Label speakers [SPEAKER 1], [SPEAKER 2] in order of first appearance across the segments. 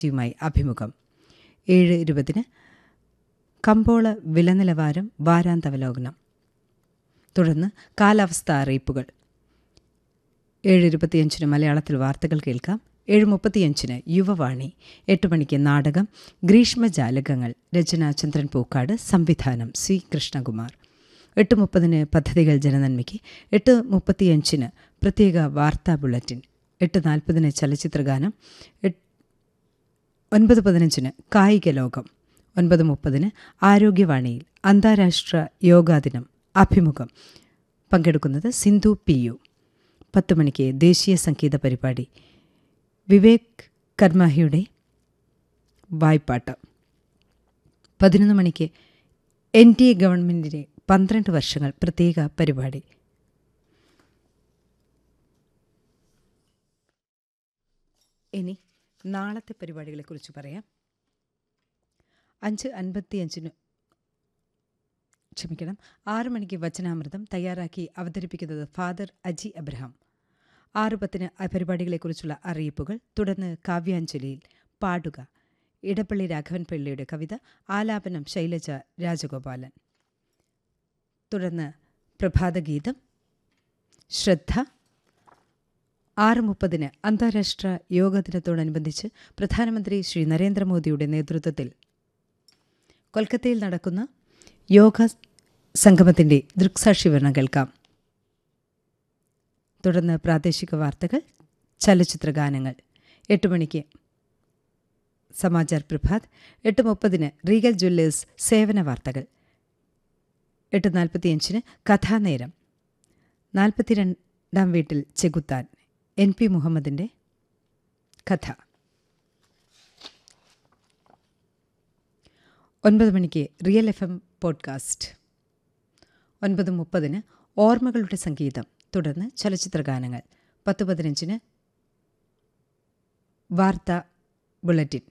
[SPEAKER 1] യുമായി അഭിമുഖം ഏഴ് ഇരുപതിന് കമ്പോള വില നിലവാരം വാരാന്തവലോകനം തുടർന്ന് കാലാവസ്ഥ അറിയിപ്പുകൾ ഏഴ് ഇരുപത്തിയഞ്ചിന് മലയാളത്തിൽ വാർത്തകൾ കേൾക്കാം ഏഴ് മുപ്പത്തിയഞ്ചിന് യുവവാണി എട്ട് മണിക്ക് നാടകം ഗ്രീഷ്മജാലകങ്ങൾ രചന ചന്ദ്രൻ പൂക്കാട് സംവിധാനം സി കൃഷ്ണകുമാർ എട്ട് മുപ്പതിന് പദ്ധതികൾ ജനനന്മയ്ക്ക് എട്ട് മുപ്പത്തിയഞ്ചിന് പ്രത്യേക വാർത്താ ബുള്ളറ്റിൻ എട്ട് നാൽപ്പതിന് ചലച്ചിത്രഗാനം ഒൻപത് പതിനഞ്ചിന് കായിക ലോകം ഒൻപത് മുപ്പതിന് ആരോഗ്യവാണിയിൽ അന്താരാഷ്ട്ര യോഗാ ദിനം അഭിമുഖം പങ്കെടുക്കുന്നത് സിന്ധു പി യു പത്ത് മണിക്ക് ദേശീയ സംഗീത പരിപാടി വിവേക് കർമാഹിയുടെ വായ്പാട്ട് പതിനൊന്ന് മണിക്ക് എൻ ഡി എ ഗവൺമെൻറ്റിൻ്റെ പന്ത്രണ്ട് വർഷങ്ങൾ പ്രത്യേക പരിപാടി ഇനി നാളത്തെ പരിപാടികളെക്കുറിച്ച് പറയാം അഞ്ച് അൻപത്തിയഞ്ചിന് ക്ഷമിക്കണം ആറ് മണിക്ക് വചനാമൃതം തയ്യാറാക്കി അവതരിപ്പിക്കുന്നത് ഫാദർ അജി അബ്രഹാം ആറ് പത്തിന് ആ പരിപാടികളെക്കുറിച്ചുള്ള അറിയിപ്പുകൾ തുടർന്ന് കാവ്യാഞ്ജലിയിൽ പാടുക ഇടപ്പള്ളി രാഘവൻ പിള്ളയുടെ കവിത ആലാപനം ശൈലജ രാജഗോപാലൻ തുടർന്ന് പ്രഭാതഗീതം ശ്രദ്ധ ആറ് മുപ്പതിന് അന്താരാഷ്ട്ര യോഗ ദിനത്തോടനുബന്ധിച്ച് പ്രധാനമന്ത്രി ശ്രീ നരേന്ദ്രമോദിയുടെ നേതൃത്വത്തിൽ കൊൽക്കത്തയിൽ നടക്കുന്ന യോഗ സംഗമത്തിൻ്റെ ദൃക്സാക്ഷിവിവരണം കേൾക്കാം തുടർന്ന് പ്രാദേശിക വാർത്തകൾ ചലച്ചിത്ര ഗാനങ്ങൾ എട്ട് മണിക്ക് സമാചാർ പ്രഭാത് എട്ട് മുപ്പതിന് റീഗൽ ജ്വല്ലേഴ്സ് സേവന വാർത്തകൾ എട്ട് നാൽപ്പത്തിയഞ്ചിന് കഥാനേരം നാൽപ്പത്തിരണ്ടാം വീട്ടിൽ ചെകുത്താൻ എൻ പി മുഹമ്മദിൻ്റെ കഥ ഒൻപത് മണിക്ക് റിയൽ എഫ് എം പോഡ്കാസ്റ്റ് ഒൻപത് മുപ്പതിന് ഓർമ്മകളുടെ സംഗീതം തുടർന്ന് ചലച്ചിത്ര ഗാനങ്ങൾ പത്ത് പതിനഞ്ചിന് വാർത്ത ബുള്ളറ്റിൻ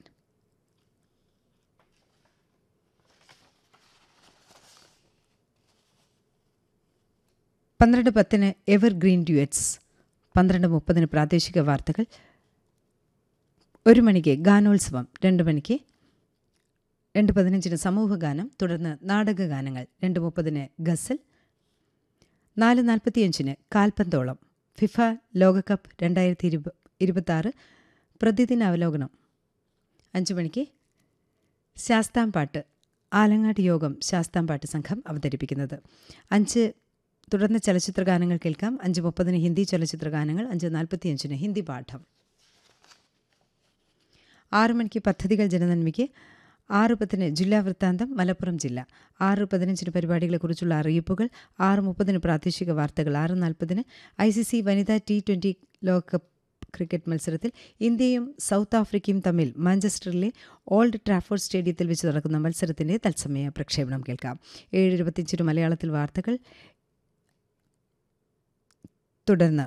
[SPEAKER 1] പന്ത്രണ്ട് പത്തിന് എവർ ഗ്രീൻ ഡ്യുവറ്റ്സ് പന്ത്രണ്ട് മുപ്പതിന് പ്രാദേശിക വാർത്തകൾ ഒരു മണിക്ക് ഗാനോത്സവം രണ്ട് മണിക്ക് രണ്ട് പതിനഞ്ചിന് സമൂഹഗാനം തുടർന്ന് നാടകഗാനങ്ങൾ രണ്ട് മുപ്പതിന് ഗസൽ നാല് നാൽപ്പത്തിയഞ്ചിന് കാൽപന്തോളം ഫിഫ ലോകകപ്പ് രണ്ടായിരത്തി ഇരുപ ഇരുപത്താറ് പ്രതിദിന അവലോകനം അഞ്ച് മണിക്ക് ശാസ്താംപാട്ട് ആലങ്ങാട് യോഗം ശാസ്താംപാട്ട് സംഘം അവതരിപ്പിക്കുന്നത് അഞ്ച് തുടർന്ന് ചലച്ചിത്ര ഗാനങ്ങൾ കേൾക്കാം അഞ്ച് മുപ്പതിന് ഹിന്ദി ചലച്ചിത്ര ഗാനങ്ങൾ അഞ്ച് നാൽപ്പത്തിയഞ്ചിന് ഹിന്ദി പാഠം ആറ് മണിക്ക് പദ്ധതികൾ ജനനന്മയ്ക്ക് ആറ് പത്തിന് ജില്ലാ വൃത്താന്തം മലപ്പുറം ജില്ല ആറ് പതിനഞ്ചിന് പരിപാടികളെക്കുറിച്ചുള്ള അറിയിപ്പുകൾ ആറ് മുപ്പതിന് പ്രാദേശിക വാർത്തകൾ ആറ് നാൽപ്പതിന് ഐ സി സി വനിതാ ടി ട്വൻ്റി ലോകകപ്പ് ക്രിക്കറ്റ് മത്സരത്തിൽ ഇന്ത്യയും സൗത്ത് ആഫ്രിക്കയും തമ്മിൽ മാഞ്ചസ്റ്ററിലെ ഓൾഡ് ട്രാഫോർഡ് സ്റ്റേഡിയത്തിൽ വെച്ച് നടക്കുന്ന മത്സരത്തിൻ്റെ തത്സമയ പ്രക്ഷേപണം കേൾക്കാം ഏഴ് ഇരുപത്തിയഞ്ചിന് മലയാളത്തിൽ വാർത്തകൾ തുടർന്ന്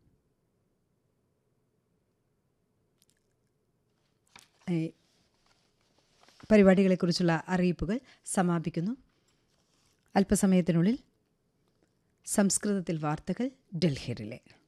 [SPEAKER 1] പരിപാടികളെക്കുറിച്ചുള്ള അറിയിപ്പുകൾ സമാപിക്കുന്നു അല്പസമയത്തിനുള്ളിൽ സംസ്കൃതത്തിൽ വാർത്തകൾ ഡൽഹിയിലെ